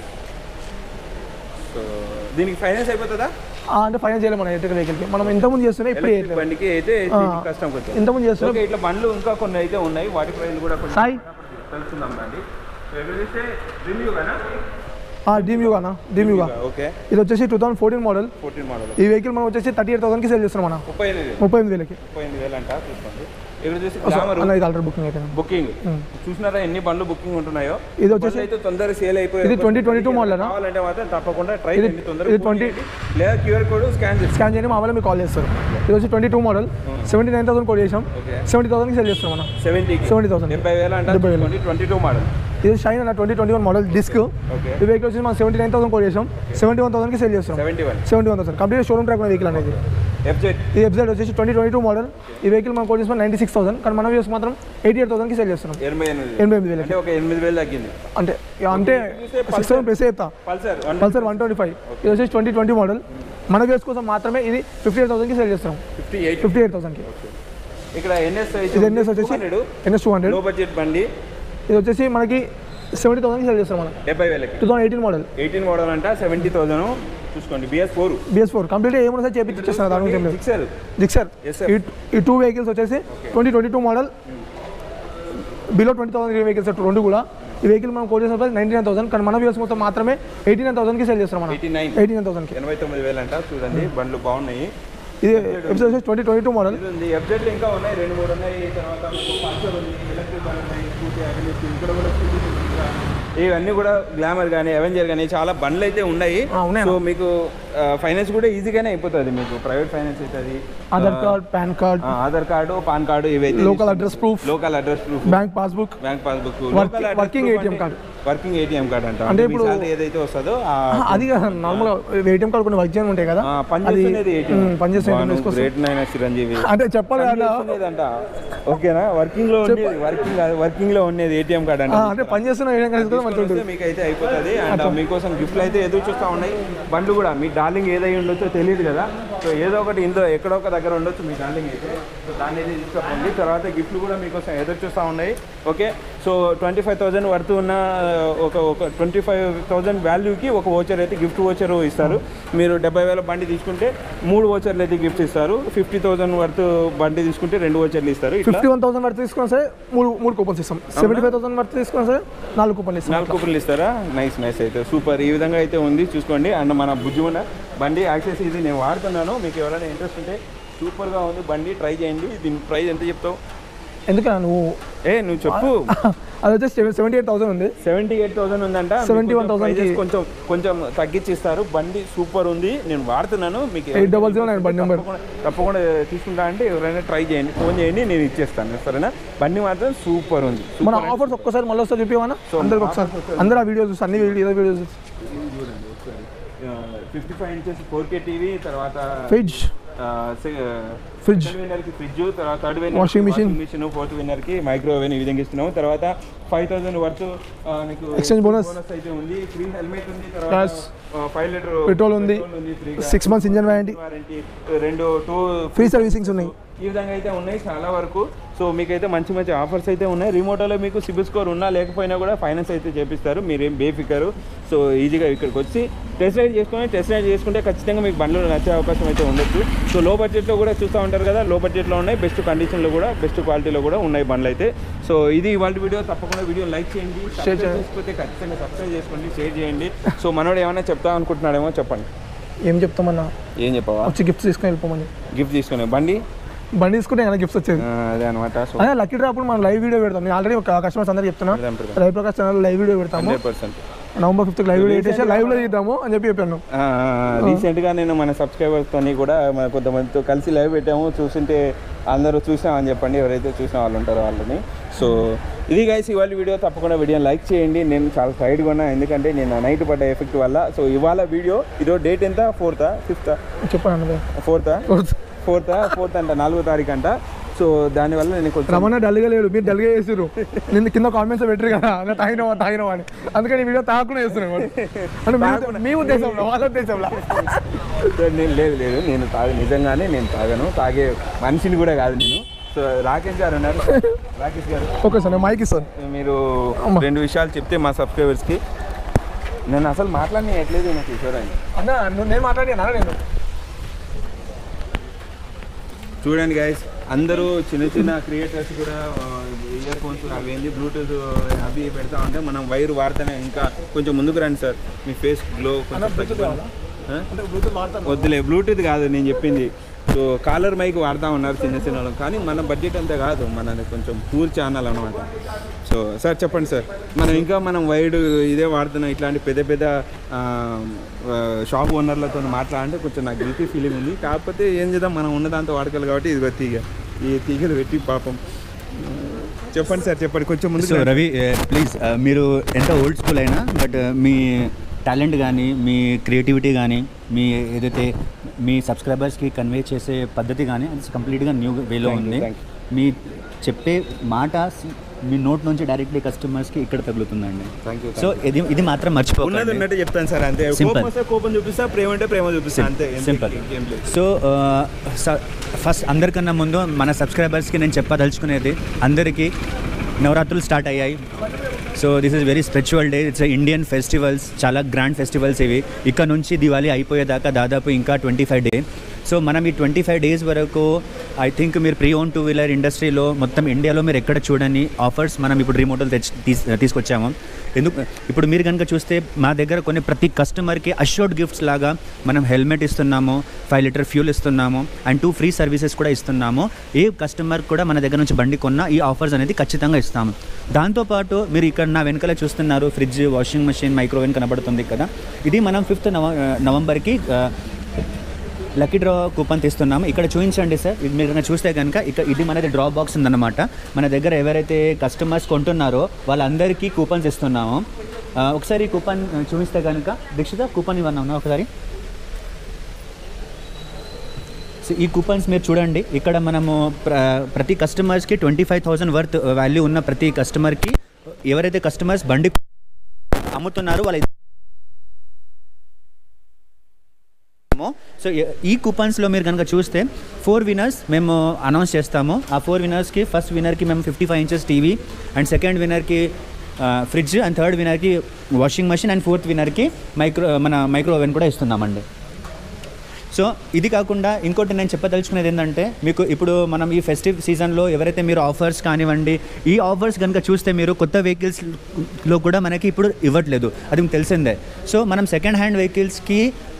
సో దీనికి ఫైనాన్స్ అయిపోతుందా ఆ, అంటే ఫైనాన్స్ చేయలేము మన ఎలక్ట్రికల్ వెహికల్కి మనం ఇంతకుముందు చేస్తున్నాం ఇప్పుడు ఎలక్ట్రిక్ బండికి అయితే కష్టం కొంచెం ఇంతకుముందు చేస్తున్నాం ఓకే ఇట్లా బండ్లు ఇంకా కొన్ని అయితే ఉన్నాయి వాటి ప్రైస్ కూడా కొంచెం సాయి తెలుసుకుందాం బండి సో ఇక్కడ చూస్తే రివ్యూ కదా డీమ్యూగా అన్న డీమ్యూగా ఓకే ఇది వచ్చేసి two thousand fourteen model fourteen model ఈ వెహికల్ మనం వచ్చేసి థర్టీ ఎయిట్ థౌసండ్కి సేల్ చేస్తున్నాం అన్న ముప్పై ఎనిమిది వేలు ముప్పై ఎనిమిది వేలకి ముప్పై ఎనిమిది వేలు అంట చూసుకోండి ఇక్కడ చూస్తే గ్లామర్ అన్న ఇది ఆల్రెడీ బుకింగ్ అయిపోయింది బుకింగ్ చూసినారా ఎన్ని బండ్లు బుకింగ్ ఉంటున్నాయో ఇది వచ్చేసి బండ్లు అయితే తొందరగా సేల్ అయిపోయి ఇది 2022 model అనా? కావాలంటే మాత్రం తప్పకుండా ట్రై ఇది- చేయండి తొందరగా ఇది phone 20 చేయండి. లేదా క్యూఆర్ కోడ్ స్కాన్ చేసి స్కాన్ చేయడం మా వాళ్ళు మీకు కాల్ చేస్తారు ఇది వచ్చి twenty two model seventy nine thousand quote చేసాం ఓకే సెవెంటీ థౌసండ్కి సేల్ చేస్తున్నాం అన్న సెవెంటీ 70,000. డెబ్బై వేలు అంట డెబ్బై వేలు. ట్వంటీ టూ మోడల్ ఇది షైన్ అన్న twenty twenty one model disc okay ఈ వెహికల్ వచ్చి మనం సెవెంటీ నైన్ థౌసండ్ కోడ్ చేసాం సెవెంటీ వన్ థౌసండ్కి సేల్ చేస్తాం seventy one seventy one thousand complete showroom track ఉన్న వెహికల్ అనేది ఎఫ్జెడ్ ఈ వెబ్సైట్ వచ్చేసి ట్వంటీ ట్వంటీ టూ మోడల్ ఈ వెహికల్ మనం కోడ్ చేసిన నైంటీ సిక్స్ థౌసండ్ కానీ మన వ్యూస్ మాత్రం ఎయిటీ ఎయిట్ థౌసండ్కి సేల్ చేస్తున్నాం ఎనభై ఎనిమిది ఎనభై ఎనిమిది వేలకి అంటే ఒక ఎనిమిది వేలు తగ్గింది అంటే ఇక అంటే సిక్స్ థౌసండ్ ప్లస్ చెప్తా Pulsar one Pulsar one twenty five ఇది వచ్చేసి ట్వంటీ ట్వంటీ మోడల్ మన వ్యూస్ కోసం మాత్రమే ఇది ఫిఫ్టీ ఎయిట్ థౌసండ్కి సేల్ చేస్తున్నాం ఫిఫ్టీ ఎయిట్ ఫిఫ్టీ ఎయిట్ థౌసండ్కి ఇక్కడ ఎన్ఎస్ ఇది ఎన్ఎస్ వచ్చేసి NS two hundred low budget బండి ఇది వచ్చేసి మనకి సెవెంటీ థౌసండ్కి సేల్ చేస్తాం మనం డెబ్బై వేలకి two thousand eighteen model eighteen model అంట సెవెంటీ థౌసండ్ చూసుకోండి BS four BS four complete ఏమైనా సార్ చేపించి ఇచ్చేస్తాను దాని గురించి ఏం లేదు సిక్సర్ జిక్సర్ Yes, sir. ఈ ఈ టూ వెహికల్స్ వచ్చేసి twenty twenty two model below twenty thousand vehicles రెండు కూడా ఈ వెహికల్ మనం కోట్ చేసిన ప్రైస్ నైంటీ నైన్ థౌసండ్ కానీ మన వ్యూస్ మొత్తం మాత్రమే ఎయిటీ నైన్ థౌసండ్కి సేల్ చేస్తున్నాం మనం ఎయిటీ నైన్ ఎయిటీ నైన్ థౌసండ్కి ఎనభై తొమ్మిది వేలు అంట చూడండి బండ్లు బాగున్నాయి ఇది ఎఫ్జెడ్ వచ్చేసి ట్వంటీ ట్వంటీ టూ మోడల్ ఇది ఉంది ఎఫ్జెడ్ ఇంకా ఉన్నాయి రెండు మూడు ఉన్నాయి తర్వాత మీకు పల్సర్ ఉంది ఎలక్ట్రిక్ బండ్ ఉన్నాయి స్కూటీ అవైలబుల్ ఇక్కడ కూడా స్కూటీ ఇంకా ఇవన్నీ కూడా గ్లామర్ కానీ అవెంజర్ కానీ చాలా బండ్లు అయితే ఉన్నాయి ఆ, ఉన్నాయి సో మీకు ఫైనాన్స్ కూడా ఈజీగానే అయిపోతుంది మీకు ప్రైవేట్ ఫైనాన్స్ అవుతుంది Aadhaar card PAN card Aadhaar card PAN card ఇవైతే local address proof local address proof bank passbook bank passbook Work- working ATM card. Working ATM card అంట అంటే అంటే ఇప్పుడు- ఇప్పుడు ఏదైతే వస్తుందో ఆ అది నార్మల్గా ఏటీఎం కార్డు కొన్ని వర్క్ చేయని ఉంటాయి కదా ఆ, పనిచేస్తున్నది ఏటీఎం ఉమ్, పనిచేస్తున్న ATM తీసుకొస్తే గ్రేట్ నైన్ చిరంజీవి అంటే చెప్పాలి కదా పనిచేస్తున్నదంట ఓకేనా వర్కింగ్ లో ఉండేది వర్కింగ్ వర్కింగ్ లో ఉండేది ఏటీఎం కార్డ్ ఆ, అంటే అంటే పనిచేస్తున్న ఏటీఎం కార్డు తీసుకొస్తే మంచిగా ఉంటుంది మీకు అయితే అయిపోతుంది అండ్ మీకోసం గిఫ్ట్లు అయితే ఎదురు చూస్తూ ఉన్నాయి బండ్లు కూడా మీ డార్లింగ్ ఏదై ఉండొచ్చో తెలియదు కదా సో ఏదో ఒకటి ఇందులో ఎక్కడో ఒక దగ్గర ఉండొచ్చు మీ డార్లింగ్ అయితే సో దాన్ని అయితే తీసుకోండి తర్వాత గిఫ్ట్లు కూడా మీకోసం ఎదురు చూస్తూ ఉన్నాయి okay so twenty five thousand worth ఉన్న ఒక ఒక ట్వంటీ ఫైవ్ థౌసండ్ వాల్యూకి ఒక ఓచర్ అయితే గిఫ్ట్ ఓచర్ ఇస్తారు మీరు డెబ్బై వేల బండి తీసుకుంటే మూడు ఓచర్లు అయితే గిఫ్ట్ ఇస్తారు ఫిఫ్టీ థౌసండ్ వర్త్ బండి తీసుకుంటే రెండు ఓచర్లు ఇస్తారు ఇట్లా ఫిఫ్టీ వన్ థౌసండ్ వర్త్ తీసుకున్నా సరే మూడు మూడు కూపన్స్ ఇస్తాం సెవెంటీ ఫైవ్ థౌసండ్ వర్త్ తీసుకున్నా సరే నాలుగు కూపన్లు ఇస్తాం నాలుగు కూపన్లు ఇస్తారా నైస్ నైస్ అయితే సూపర్ ఈ విధంగా అయితే ఉంది చూసుకోండి అండ్ మన బుజ్జిమున బండి యాక్సెస్ ఇది నేను వాడుతున్నాను మీకు ఎవరైనా ఇంట్రెస్ట్ ఉంటే సూపర్గా ఉంది బండి ట్రై చేయండి దీని ప్రైస్ ఎంత చెప్తావు ఎందుకన్నా నువ్వు ఏ నువ్వు చెప్పు అది వచ్చేసి సెవెంటీ ఎయిట్ థౌసండ్ ఉంది సెవెంటీ ఎయిట్ థౌసండ్ ఉందంట 71,000 కి. మీకు కొంచెం కొంచెం తగ్గించి ఇస్తారు బండి సూపర్ ఉంది నేను వాడుతున్నాను మీకు ఎయిట్ డబల్ జీరో నైన్ బండి నెంబర్ తప్పకుండా తప్పకుండా తీసుకుంటా అంటే ఎవరైనా ట్రై చేయండి ఫోన్ చేయండి నేను ఇచ్చేస్తాను సరేనా బండి మాత్రం సూపర్ ఉంది మన ఆఫర్స్ ఒక్కసారి మళ్ళీ వస్తే చూపించమన్నా అందరికి ఒకసారి అందరూ ఆ వీడియో చూసి అన్ని వీడియో ఏదో వీడియో చూసి fifty five inches four K TV తర్వాత ఫ్రిడ్జ్ ఫ్రిడ్జ్ విన్నర్ కి ఫ్రిడ్జ్ తర్వాత third winner Washing machine. Machine fourth winner కి మైక్రో ఓవెన్ ఈ విధంగా ఇస్తున్నాము తర్వాత ఫైవ్ థౌసండ్ వర్త్ మీకు Exchange bonus. అయితే ఉంది ఫ్రీ హెల్మెట్ ఉంది తర్వాత Yes. ఫైవ్ లీటర్ Petrol ఉంది. Six months engine warranty warranty రెండు టూ ఫ్రీ సర్వీసింగ్స్ ఉన్నాయి ఈ విధంగా అయితే ఉన్నాయి చాలా వరకు సో మీకైతే మంచి మంచి ఆఫర్స్ అయితే ఉన్నాయి రిమోటోలో మీకు సిబిల్ స్కోర్ ఉన్నా లేకపోయినా కూడా ఫైనాన్స్ అయితే చేపిస్తారు మీరేం బేఫికరు సో ఈజీగా ఇక్కడికి వచ్చి టెస్ట్ రైడ్ చేసుకొని టెస్ట్ రైడ్ చేసుకుంటే ఖచ్చితంగా మీకు బండ్లు నచ్చే అవకాశం అయితే ఉండొచ్చు సో లో బడ్జెట్లో కూడా చూస్తూ ఉంటారు కదా లో బడ్జెట్లో ఉన్నాయి బెస్ట్ కండిషన్లో కూడా బెస్ట్ క్వాలిటీలో కూడా ఉన్నాయి బండ్లు అయితే సో ఇది ఇవాళ వీడియో తప్పకుండా వీడియో లైక్ చేయండి Share Subscribe చేయండి. చేసుకోకపోతే ఖచ్చితంగా సబ్స్క్రైబ్ చేసుకోండి షేర్ చేయండి సో మనోడు ఏమైనా చెప్తా అనుకుంటున్నాడేమో చెప్పండి ఏం చెప్తామన్నా ఏం చెప్పవా వచ్చి గిఫ్ట్స్ తీసుకొని వెళ్ళిపోమని గిఫ్ట్ తీసుకునే బండి బండి తీసుకుంటే ఏమైనా గిఫ్ట్స్ వచ్చేది ఆ, అదే అనమాట సో అదే లక్కీ డ్రా అప్పుడు మనం లైవ్ వీడియో పెడతాం నేను ఆల్రెడీ ఒక కస్టమర్స్ అందరికి చెప్తున్నా పెడదాం, పెడదాం. Live Prakash channel live video పెడతాము hundred percent November fifth live video పెట్టేసి లైవ్ లో తీద్దాము అని చెప్పి చెప్పాను రీసెంట్గా నేను మన సబ్స్క్రైబర్స్తో కూడా మన కొంతమందితో కలిసి లైవ్ పెట్టాము చూసింటే అందరూ చూసామని చెప్పండి ఎవరైతే చూసిన వాళ్ళు ఉంటారో వాళ్ళని సో ఇది గైస్ ఇవాళ వీడియో తప్పకుండా వీడియోని లైక్ చేయండి నేను చాలా సైడ్గా ఉన్నా ఎందుకంటే నేను నైట్ పడ్డ ఎఫెక్ట్ వల్ల సో ఇవాళ వీడియో ఈరోజు డేట్ ఎంత ఫోర్తా ఫిఫ్తా చెప్పాను అన్నది ఫోర్తా ఫోర్తా ఫోర్త్ అంట నాలుగో తారీఖు అంట సో దానివల్ల నేను కొంచెం రమణ డల్గా లేడు మీరు డల్గా చేసారు నిన్న కింద కామెంట్స్ పెట్టరు కదా అన్న తాగినవా తాగినవా అని అందుకని ఈ వీడియో తాగకుండా చేస్తున్నాను అంటే మీ ఉద్దే- మీ ఉద్దేశంలో వాళ్ళ ఉద్దేశంలో సో నేను లేదు లేదు నేను తాగు నిజంగానే నేను తాగను తాగే మనిషిని కూడా కాదు నేను సో రాకేష్ గారు ఉన్నారు రాకేష్ గారు ఓకే సార్ నేను మైక్ ఇస్తాను మీరు అమ్మ. రెండు విషయాలు చెప్తే మా సబ్స్క్రైబర్స్కి నేను అసలు మాట్లాడిన ఎట్లేదు నాకు కిషోర్ అని అన్న నువ్వు నేను మాట్లాడినా నేను చూడండి గైస్ అందరూ చిన్న చిన్న క్రియేటర్స్ కూడా ఇయర్ ఫోన్స్ అవేంది బ్లూటూత్ అవి పెడతా ఉంటే మనం వైర్ వాడితేనే ఇంకా కొంచెం ముందుకు రండి సార్ మీ ఫేస్ గ్లో వద్దులే బ్లూటూత్ కాదు నేను చెప్పింది సో కాలర్ మైక్ వాడుతూ ఉన్నారు చిన్న చిన్న వాళ్ళు కానీ మన బడ్జెట్ అంతా కాదు మనది కొంచెం పూర్ ఛానల్ అనమాట సో సార్ చెప్పండి సార్ మనం ఇంకా మనం వైడ్ ఇదే వాడుతున్నాం ఇట్లాంటి పెద్ద పెద్ద ఆ, ఆ, షాప్ ఓనర్లతో మాట్లాడంటే కొంచెం నాకు గిల్టీ ఫీలింగ్ ఉంది కాకపోతే ఏం చేద్దాం మనం ఉన్న దాంతో వాడగలు కాబట్టి ఇదిగో తీగ ఈ తీగలు పెట్టి పాపం చెప్పండి సార్ చెప్పండి కొంచెం ముందు సో రవి ప్లీజ్ మీరు ఎంత ఓల్డ్ స్కూల్ అయినా బట్ మీ టాలెంట్ కానీ మీ క్రియేటివిటీ కానీ మీ ఏదైతే మీ సబ్స్క్రైబర్స్కి కన్వే చేసే పద్ధతి కానీ అది కంప్లీట్గా న్యూ వేలో Thank you, ఉంది thank మీ చెప్పే మాట మీ నోట్ నుంచి డైరెక్ట్లీ కస్టమర్స్కి ఇక్కడ తగులుతుందండి థ్యాంక్ యూ సో ఇది ఇది మాత్రం ఉన్నది మర్చిపోకండి ఉన్నట్టు చెప్తాను సార్ అంతే Simple. కోపం వస్తే కోపం చూపిస్తా ప్రేమ అంటే ప్రేమ చూపిస్తా అంతే ఏం సింపుల్ లేదు, ఇంకేం లేదు సో ఫస్ట్ అందరికన్నా ముందు మన సబ్స్క్రైబర్స్కి నేను చెప్పదలుచుకునేది అందరికీ నవరాత్రులు స్టార్ట్ అయ్యాయి so this is very spiritual day it's Indian festivals చాలా గ్రాండ్ ఫెస్టివల్స్ ఇవి ఇక్కడ నుంచి దివాళీ అయిపోయేదాకా దాదాపు ఇంకా ట్వంటీ ఫైవ్ డే సో మనం ఈ ట్వంటీ ఫైవ్ డేస్ వరకు ఐ థింక్ మీరు ప్రీ ఓన్ టూ వీలర్ ఇండస్ట్రీలో మొత్తం ఇండియాలో మీరు ఎక్కడ చూడని ఆఫర్స్ మనం ఇప్పుడు రీమోటల్ తెచ్చి తీస్- తీసుకొచ్చాము ఎందుకు ఇప్పుడు మీరు కనుక చూస్తే మా దగ్గర కొన్ని ప్రతి కస్టమర్కి అష్యూర్డ్ గిఫ్ట్స్ లాగా మనం హెల్మెట్ ఇస్తున్నాము ఫైవ్ లీటర్ ఫ్యూల్ ఇస్తున్నాము అండ్ టూ ఫ్రీ సర్వీసెస్ కూడా ఇస్తున్నాము ఏ కస్టమర్ కూడా మన దగ్గర నుంచి బండి కొన్నా ఈ ఆఫర్స్ అనేది ఖచ్చితంగా ఇస్తాము దాంతోపాటు మీరు ఇక్కడ నా వెనకాల చూస్తున్నారు ఫ్రిడ్జ్ వాషింగ్ మెషిన్ మైక్రోవేవ్ కనబడుతుంది కదా ఇది మనం ఫిఫ్త్ నవ నవంబర్కి ఆ, లక్కీ డ్రా కూపన్ తీస్తున్నాము ఇక్కడ చూపించండి సార్ ఇది మీరు కనుక చూస్తే కనుక ఇక్కడ ఇది మనది డ్రా బాక్స్ ఉందన్నమాట మన దగ్గర ఎవరైతే కస్టమర్స్ కొంటున్నారో వాళ్ళందరికీ కూపన్స్ ఇస్తున్నాము ఆ, ఒకసారి ఈ కూపన్ చూపిస్తే కనుక దీక్షిత కూపన్ ఇవ్వన్నా ఒకసారి సో ఈ కూపన్స్ మీరు చూడండి ఇక్కడ మనము ప్ర ప్రతి కస్టమర్స్కి twenty five thousand worth value ఉన్న ప్రతి కస్టమర్కి ఎవరైతే కస్టమర్స్ బండి అమ్ముతున్నారో వాళ్ళ సో ఈ కూపన్స్లో మీరు కనుక చూస్తే ఫోర్ విన్నర్స్ మేము అనౌన్స్ చేస్తాము ఆ ఫోర్ విన్నర్స్కి ఫస్ట్ విన్నర్కి మేము fifty five inches TV and second విన్నర్కి ఫ్రిడ్జ్ అండ్ థర్డ్ విన్నర్కి వాషింగ్ మెషిన్ అండ్ ఫోర్త్ విన్నర్కి మైక్రో మన మైక్రో ఓవెన్ కూడా ఇస్తున్నామండి సో ఇది కాకుండా ఇంకోటి నేను చెప్పదలుచుకునేది ఏంటంటే మీకు ఇప్పుడు మనం ఈ ఫెస్టివ్ సీజన్లో ఎవరైతే మీరు ఆఫర్స్ కానివ్వండి ఈ ఆఫర్స్ కనుక చూస్తే మీరు కొత్త వెహికల్స్లో కూడా మనకి ఇప్పుడు ఇవ్వట్లేదు అది మీకు తెలిసిందే సో మనం సెకండ్ హ్యాండ్ వెహికల్స్కి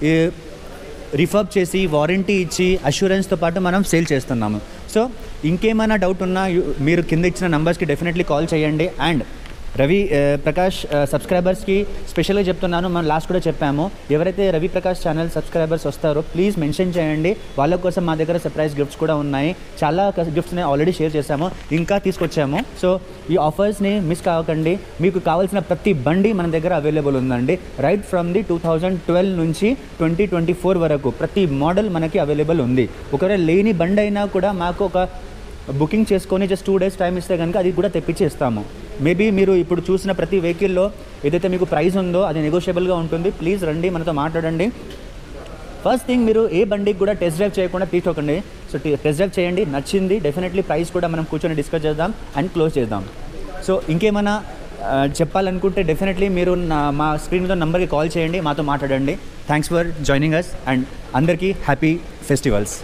రిఫర్బ్ చేసి వారంటీ ఇచ్చి అష్యూరెన్స్తో పాటు మనం సేల్ చేస్తున్నాము సో ఇంకేమైనా డౌట్ ఉన్నా యు- మీరు కింద ఇచ్చిన నంబర్స్కి డెఫినెట్లీ కాల్ చేయండి అండ్ రవి ఆ, ప్రకాష్ ఆ, సబ్స్క్రైబర్స్కి స్పెషల్గా చెప్తున్నాను మనం లాస్ట్ కూడా చెప్పాము ఎవరైతే రవి ప్రకాష్ ఛానల్ సబ్స్క్రైబర్స్ వస్తారో ప్లీజ్ మెన్షన్ చేయండి వాళ్ళ కోసం మా దగ్గర సర్ప్రైజ్ గిఫ్ట్స్ కూడా ఉన్నాయి చాలా గిఫ్ట్స్ని ఆల్రెడీ షేర్ చేశాము ఇంకా తీసుకొచ్చాము సో ఈ ఆఫర్స్ని మిస్ కావకండి మీకు కావాల్సిన ప్రతి బండి మన దగ్గర అవైలబుల్ ఉందండి right from the two thousand twelve నుంచి ట్వంటీ ట్వంటీ ఫోర్ వరకు ప్రతి మోడల్ మనకి అవైలబుల్ ఉంది ఒకవేళ లేని బండి అయినా కూడా మాకు ఒక బుకింగ్ చేసుకొని జస్ట్ టూ డేస్ టైం ఇస్తే కనుక అది కూడా తెప్పించి ఇస్తాము మేబీ మీరు ఇప్పుడు చూసిన ప్రతి వెహికల్లో ఏదైతే మీకు ప్రైస్ ఉందో అది నెగోషియబుల్గా ఉంటుంది ప్లీజ్ రండి మనతో మాట్లాడండి ఫస్ట్ థింగ్ మీరు ఏ బండికి కూడా టెస్ట్ డ్రైవ్ చేయకుండా తీసుకోకండి సో టెస్ట్ డ్రైవ్ చేయండి నచ్చింది డెఫినెట్లీ ప్రైస్ కూడా మనం కూర్చొని డిస్కస్ చేద్దాం అండ్ క్లోజ్ చేద్దాం సో ఇంకేమైనా ఆ, చెప్పాలనుకుంటే డెఫినెట్లీ మీరు నా మా స్క్రీన్ మీద నంబర్కి కాల్ చేయండి మాతో మాట్లాడండి thanks for joining us and అందరికీ happy festivals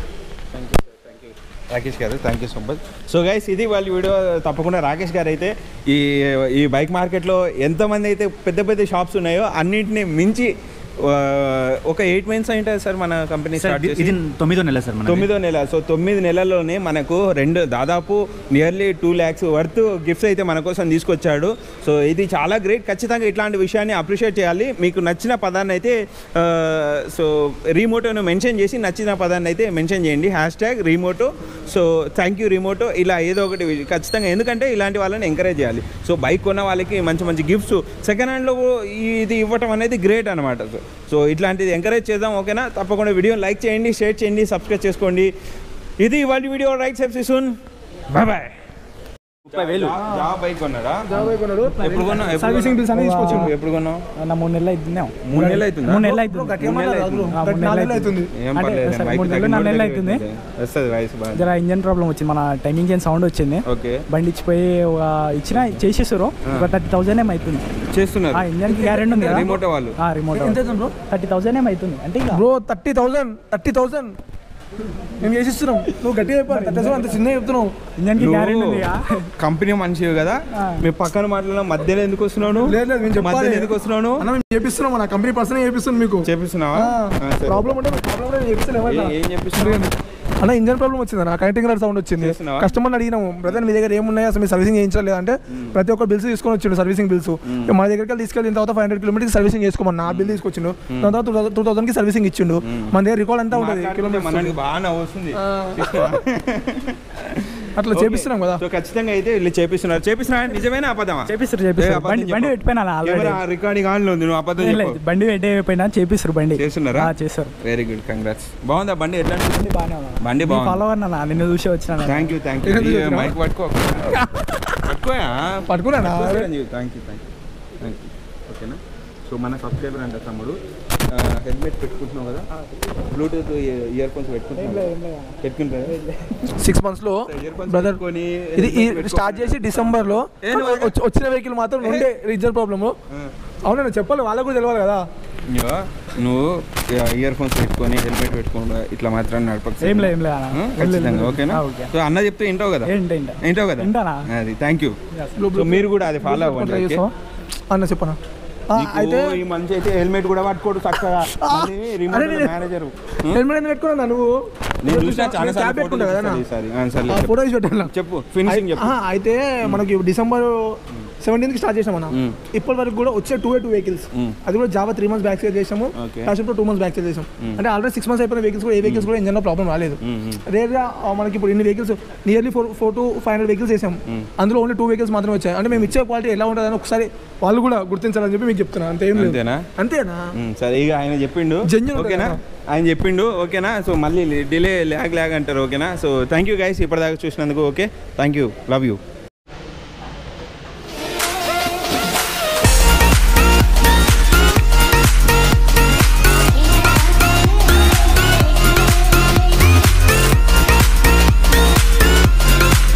Rakesh garu thank you so much so guys ఇది వాళ్ళ వీడియో తప్పకుండా రాకేష్ గారు అయితే ఈ ఈ బైక్ మార్కెట్లో ఎంతమంది అయితే పెద్ద పెద్ద షాప్స్ ఉన్నాయో అన్నింటిని మించి ఆ, ఒక ఎయిట్ మంత్స్ అయింటే సార్ మన కంపెనీ స్టార్ట్ చేసి ఇది తొమ్మిదో నెల సార్ మన తొమ్మిదో నెల సో తొమ్మిది నెలల్లోనే మనకు రెండు దాదాపు nearly two lakhs worth gifts అయితే మన కోసం తీసుకొచ్చాడు సో ఇది చాలా గ్రేట్ ఖచ్చితంగా ఇట్లాంటి విషయాన్ని అప్రిషియేట్ చేయాలి మీకు నచ్చిన పదాన్ని అయితే ఆ, సో రీమోటోను మెన్షన్ చేసి నచ్చిన పదాన్ని అయితే మెన్షన్ చేయండి హ్యాష్ ట్యాగ్ రీమోటో సో థ్యాంక్ యూ రీమోటో ఇలా ఏదో ఒకటి ఖచ్చితంగా ఎందుకంటే ఇలాంటి వాళ్ళని ఎంకరేజ్ చేయాలి సో బైక్ కొన్న వాళ్ళకి మంచి మంచి గిఫ్ట్స్ సెకండ్ హ్యాండ్లో ఇది ఇవ్వటం అనేది గ్రేట్ అనమాట సో ఇట్లాంటిది ఎంకరేజ్ చేద్దాం ఓకేనా తప్పకుండా వీడియో లైక్ చేయండి షేర్ చేయండి సబ్స్క్రైబ్ చేసుకోండి ఇది ఇవాళ వీడియో రైట్ సెప్సి సూన్ బాయ్ బాయ్ ముప్పై వేలు జా బైక్ కొన్నాడా జాబ్ కొన్నాడు ఎప్పుడు కొన్నావు ఎప్పుడు సర్వీసింగ్ బిల్స్ అన్ని తీసుకొచ్చిండు కొన్నావు? ఎప్పుడు కొన్నావు నా మూడు నెలలు అవుతుంది మూడు నెలలు అవుతుందా? మూడు నెలలు బ్రో, అవుతుంది గట్టిగా మాట్లాడు, మూడు బ్రో. ఆ, గట్టి మూడు నాలుగు నెలలు అవుతుంది ఏం అంటే పర్లేదు సరే, బైక్ మూడు నెలలు, తగ్గి నాలుగు నెలలు మూడు అవుతుంది. వస్తుంది వయసు బాగా జర ఇంజన్ ప్రాబ్లం వచ్చింది మన టైమింగ్ ఏం సౌండ్ వచ్చింది ఓకే బండి ఇచ్చిపోయి ఒక ఇచ్చిన చేసేసారు ఒక థర్టీ థౌసండ్ ఏమో అవుతుంది చేస్తున్నారు ఆ ఇంజన్ గ్యారెంటీ ఉంది కదా రిమోట్ వాళ్ళు ఆ, రిమోట్ ఎంత అవుతుంది బ్రో థర్టీ థౌసండ్ ఏమో అవుతుంది అంటే ఇక bro thirty thousand thirty thousand మేము చేసిస్తున్నాం నువ్వు గట్టిగా చెప్పాలి థర్టీ థౌసండ్ అంత చిన్న చెప్తున్నావు ఇంజన్ కి గ్యారెంటీ ఉంది ఇక. కంపెనీ మనిషి కదా ఆ. మీ పక్కన మాట్లాడిన మధ్యలో ఎందుకు వస్తున్నావు లేదు లేదు మేము చెప్పాలి మధ్యలో ఎందుకు వస్తున్నావు అన్న మేము చేపిస్తున్నాం మన కంపెనీ పర్సన్ చేపిస్తున్నాం మీకు చేపిస్తున్నావా ఆ, సరే. ప్రాబ్లం ఉంటే ప్రాబ్లం ఉంటే చేపిస్తలేము ఏ- ఏం చేపిస్తున్నావు అన్న ఇంజన్ ప్రాబ్లం వచ్చింది అన్న కనెక్టింగ్ రాడ్ సౌండ్ వచ్చింది చేస్తున్నావా? కస్టమర్ అడిగినాము బ్రదర్ మీ దగ్గర ఏమున్నాయి అసలు మీరు సర్వీసింగ్ చేయించలేదు అంటే ప్రతి ఒక్క బిల్స్ తీసుకొని వచ్చిండు సర్వీసింగ్ బిల్స్ మా దగ్గరికి వెళ్ళి తీసుకెళ్ళిన తర్వాత ఫైవ్ హండ్రెడ్ కిలోమీటర్స్ సర్వీసింగ్ చేసుకోమని నా బిల్ తీసుకొచ్చిండు దాని తర్వాత టూ థౌసండ్ కి సర్వీసింగ్ ఇచ్చిండు మన దగ్గర రికార్డ్ అంతా ఉంటుంది మాట్లాడుతుంటే మనకి బాగా నవ్వు వస్తుంది అట్లా చేపిస్తున్నాం కదా సో ఖచ్చితంగా అయితే వీళ్ళు చేపిస్తున్నారు చేపిస్తున్నా నిజమేనా అబద్ధమా చేపిస్తారు చేపిస్తారు బండి బండి పెట్టిపోయినా ఆల్రెడీ రికార్డింగ్ ఆన్ లో ఉంది నువ్వు అబద్ధం చెప్పు బండి పెట్టిపోయినా చేపిస్తారు బండి చేస్తున్నారా? ఆ, చేస్తారు వెరీ గుడ్ కంగ్రాట్స్ బాగుందా బండి ఎట్లా అనిపిస్తుంది? బాగానే ఉన్నా బండి బాగుంది ఫాలో అన్నా నిన్ను చూసి వచ్చిన థ్యాంక్ యూ థ్యాంక్ యూ ఎందుకు చేస్తున్నావు? మైక్ పట్టుకో పట్టుకోయా పట్టుకున్నానా thank you thank you thank you ఓకేనా సో మన సబ్స్క్రైబర్ అంట తమ్ముడు హెల్మెట్ పెట్టుకుంటున్నావు కదా బ్లూటూత్ ఇయర్ ఫోన్స్ పెట్టుకుంటున్నావు కదా? పెట్టుకుంటారా సిక్స్ మంత్స్ లో Earphones బ్రదర్ పెట్టుకొని ఇది ఈ helmet స్టార్ట్ చేసి డిసెంబర్ లో ఏ నువ్వు వచ్చి- వచ్చిన వెహికల్ మాత్రం ఉండే రీజనల్ ప్రాబ్లమ్ అవునా చెప్పాలి వాళ్ళకు కూడా తెలియాలి కదా ఇగో, నువ్వు ఇయర్ ఫోన్స్ పెట్టుకొని హెల్మెట్ పెట్టుకొని ఇట్లా మాత్రం నడపక ఏం లేదు ఏం లేదు అన్న. ఆ, ఏం లేదు, ఖచ్చితంగా ఏం లేదు. ఓకేనా ఆ, ఓకే. సో అన్న చెప్తే వింటావు కదా ఏంటి ఏంటి వింటావు కదా వింటానా? అది థ్యాంక్ యూ సో మీరు కూడా అది ఫాలో అవ్వండి ట్రై ఓకే? చేస్తావా అన్న చెప్పనా ఆ, నీకు అయితే ఈ మంచి అయితే హెల్మెట్ కూడా పట్టుకోడు చక్కగా మళ్ళీ రిమోట్ అరే, నేను- మేనేజర్ హెల్మెట్ ఎందుకు పెట్టుకున్నా నువ్వు నేను చూసిన చాలా నేను సార్లు క్యాప్ పెట్టుకుంటా కదా అన్న. ఈసారి ఆ, సర్లే, ఆ, చెప్పు. ఫోటో తీసి పెట్టాను చెప్పు ఫినిషింగ్ చెప్పు ఆహా, అయితే మనకి డిసెంబర్ సెవెంటీన్త్ కి స్టార్ట్ చేసాం అన్న మ్మ్. ఇప్పటి వరకు కూడా వచ్చే టూ ఏ టూ వెహికల్స్ మ్మ్. అది కూడా Jawa three months back sale చేసాము Okay. Fashion Pro two months back sale చేసాం అంటే ఆల్రెడీ సిక్స్ మంత్స్ అయిపోయిన వెహికల్స్ కూడా ఏ వెహికల్స్ కూడా ఇంజన్ ప్రాబ్లం రాలేదు మ్మ్, మ్మ్. రేర్గా ఆ, మనకి ఇప్పుడు ఇన్ని vehicles nearly four four to five hundred vehicles వేసాం అందులో ఓన్లీ టూ వెహికల్స్ మాత్రమే వచ్చాయి అంటే మేము ఇచ్చే క్వాలిటీ ఎలా ఉంటుందని ఒకసారి వాళ్ళు కూడా గుర్తించాలని చెప్పి మీకు చెప్తున్నాను అంతే ఏం లేదు అంతేనా అంతేనా ఉమ్, సరే ఇక ఆయన చెప్పిండు Genuine ఓకేనా కదా? ఆయన చెప్పిండు ఓకేనా సో మళ్ళీ డిలే ల్యాగ్ ల్యాగ్ అంటారు ఓకేనా సో థ్యాంక్ యూ గైస్ ఇప్పటిదాకా చూసినందుకు okay thank you love you